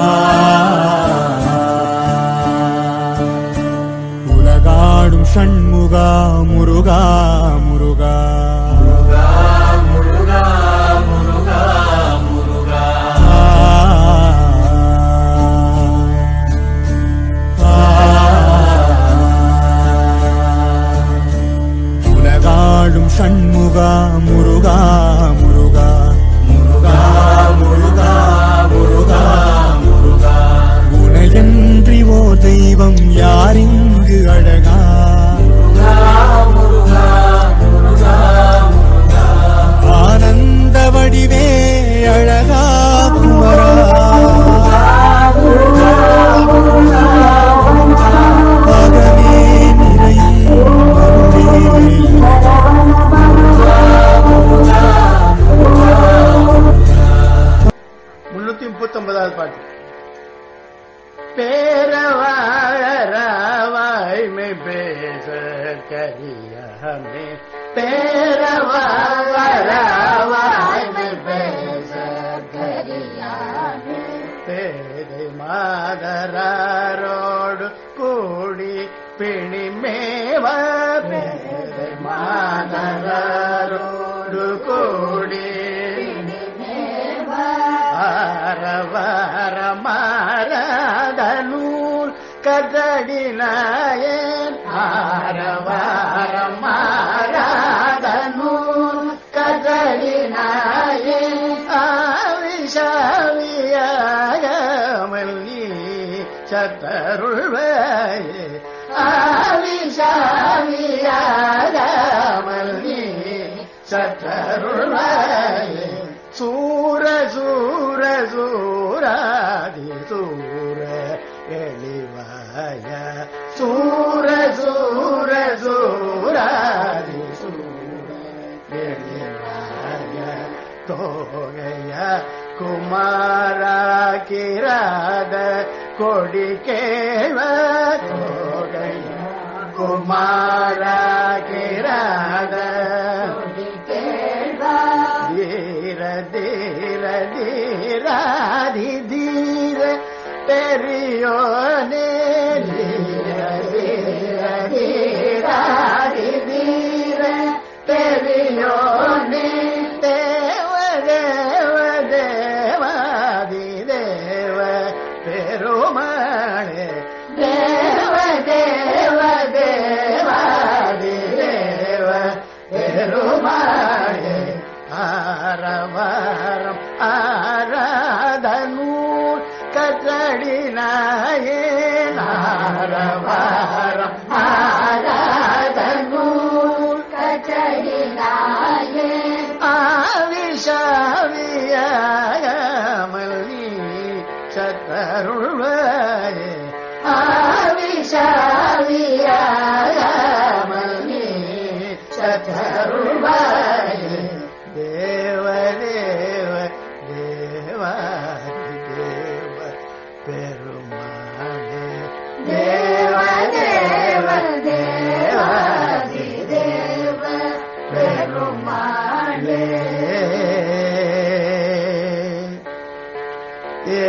உலகாடும் ஷண்முகா முருகா முருகா உலகாடும் ஷண்முகா முருகா முருகா முருகா முருகா முருகா முருகா உனையன்றி ஓ தெய்வம் யாரிங்கு அழகா ஆனந்த வடிவே அழகா குமரா அகமே நிறையும் அருளே முன்னூத்தி முப்பத்தி ஒன்பதாவது பாட்டு பேரவாழவாய்மை பேச கரியாமே பேரவாழவாய்மை பேச கரியாமே பேதை மாதரோடு கூடி பிணிமேவ பேதை மாதரோடு கூடி ஆரவார மாறதனூர் கதடினாயன் ஆரவார மாறதனூர் கதடினாயன் ஆவிஷாவியாகமல் நீ சத்தருள்வாயே ஆவிஷாவியாகமல் நீ சத்தருள்வாயே சூர சூர சூராதி சூர எளிவாய சூர சூர சூராதி சூர எளிவாய தோகைய குமாரா கிராத கொடி கேவ தோகைய குமாரா கிராத தீர தீர தீராதி தீர பெரியோனே தீர தீர தீராதி தீர பெரியோனே தேவ தேவ தேவாதி தேவ பெருமாளே தேவ தேவ தேவாதி தேவ பெருமாளே ஆரவாரம் ஆராதனூர் கற்றடினாயே ஆரவாரம் ஆராதனூர் கற்றடினாயே ஆவிஷாவியாமல் நீ சத்தருள்வாயே ஆவிஷாவியாமல் நீ சத்தருள்வாயே தேவ தேவ தேவாதி தேவ பெருமாளே தேவ தேவ தேவாதி தேவ பெருமாளே ஏ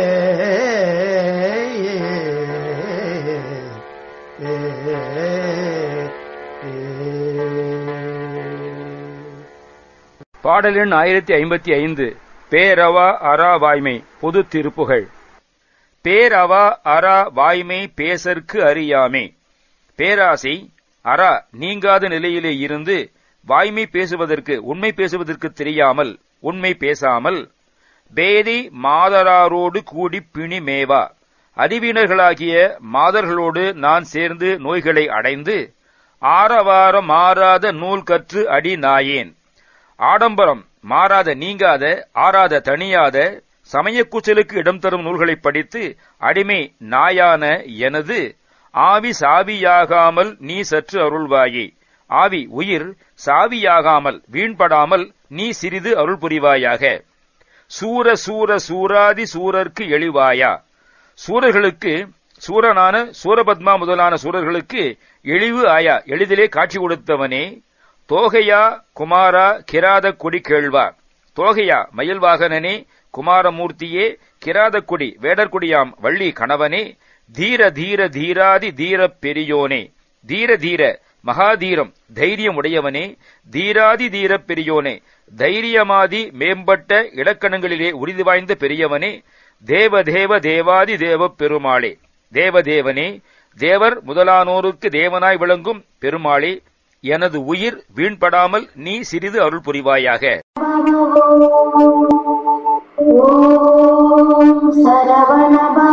பாடல் எண் ஆயிரத்தி ஐம்பத்தி ஐந்து பேரவா அரா வாய்மை பொது திருப்புகழ் பேரவா அரா வாய்மை பேசற்கு அறியாமே பேராசை அரா நீங்காத நிலையிலே இருந்து வாய்மை பேசுவதற்கு உண்மை பேசுவதற்கு தெரியாமல் உண்மை பேசாமல் பேதி மாதராரோடு கூடி பிணி மேவா அறிவீனர்களாகிய மாதர்களோடு நான் சேர்ந்து நோய்களை அடைந்து ஆரவாரம் மாறாத நூல் கற்று அடி நாயேன் ஆடம்பரம் மாறாத நீங்காத ஆறாத தணியாத சமயக் கூச்சலுக்கு இடம் தரும் நூல்களைப் படித்து அடிமை நாயான எனது ஆவி சாவியாகாமல் நீ சற்று அருள்வாயே ஆவி உயிர் சாவியாகாமல் வீண்படாமல் நீ சிறிது அருள் புரிவாயாக சூர சூர சூராதி சூரர்க்கு எளிவாயா சூரர்களுக்கு சூரனான சூரபத்மா முதலான சூரர்களுக்கு எளிவு ஆயா எளிதிலே காட்சி கொடுத்தவனே தோகையா குமாரா கிராத கொடி கேழ்வா தோகையா மயில் வாகனனே குமாரமூர்த்தியே கிராதக்குடி வேடர்குடியாம் வள்ளி கணவனே தீர தீர தீராதி தீரப் பெரியோனே தீர தீர மகாதீரம் தைரியம் உடையவனே தீராதி தீரப் பெரியோனே தைரியமாதி மேம்பட்ட இலக்கணங்களிலே உறுதி வாய்ந்த பெரியவனே தேவ தேவ தேவாதி தேவப் பெருமாளே தேவதேவனே தேவர் முதலானோருக்கு தேவனாய் விளங்கும் பெருமாளே எனது உயிர் வீண்படாமல் நீ சிறிது அருள் புரிவாயாக ॐ सरवणभा